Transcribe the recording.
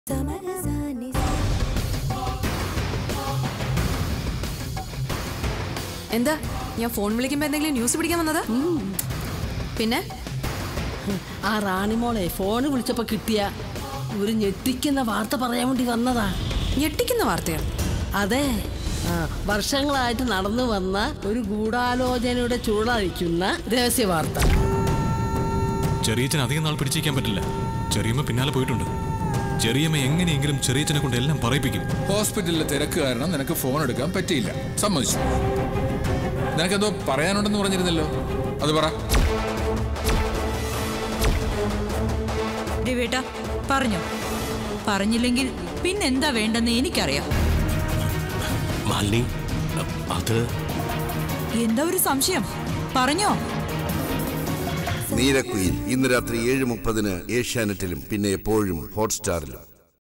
എന്താ ഞാൻ ഫോൺ വിളിക്കുമ്പോ എന്തെങ്കിലും ന്യൂസ് പിടിക്കാൻ വന്നതാ പിന്നെ ആ റാണിമോളെ ഫോണ് വിളിച്ചപ്പോ കിട്ടിയ ഒരു ഞെട്ടിക്കുന്ന വാർത്ത പറയാൻ വേണ്ടി വന്നതാ ഞെട്ടിക്കുന്ന വാർത്തയാണ് അതെ ആ, വർഷങ്ങളായിട്ട് നടന്നു വന്ന ഒരു ഗൂഢാലോചനയുടെ ചൂടായിരിക്കുന്ന രഹസ്യ വാർത്ത ചെറിയച്ചൻ അധികം നാൾ പിടിച്ചിരിക്കാൻ പറ്റില്ല ചെറിയമ്മ പിന്നാലെ പോയിട്ടുണ്ട് ചെറിയമ്മ എങ്ങനെയെങ്കിലും ചെറിയച്ചനെ കൊണ്ട് എല്ലാം പറയിപ്പിക്കും ഹോസ്പിറ്റലിലെ തിരക്ക് കാരണം നിനക്ക് ഫോൺ എടുക്കാൻ പറ്റിയില്ല സമ്മതിച്ചു നിനക്കെന്തോ പറയാനുണ്ടെന്ന് പറഞ്ഞിരുന്നല്ലോ അത് പറ രവേട്ട പറഞ്ഞോ പറഞ്ഞില്ലെങ്കിൽ പിന്നെന്താ വേണ്ടെന്ന് എനിക്കറിയാം മാലിനി അത് എന്താ ഒരു സംശയം പറഞ്ഞോ നീരക്കുയിൽ ഇന്ന് രാത്രി ഏഴ് മുപ്പതിന് ഏഷ്യാനെറ്റിലും പിന്നെ എപ്പോഴും ഹോട്ട്സ്റ്റാറിലും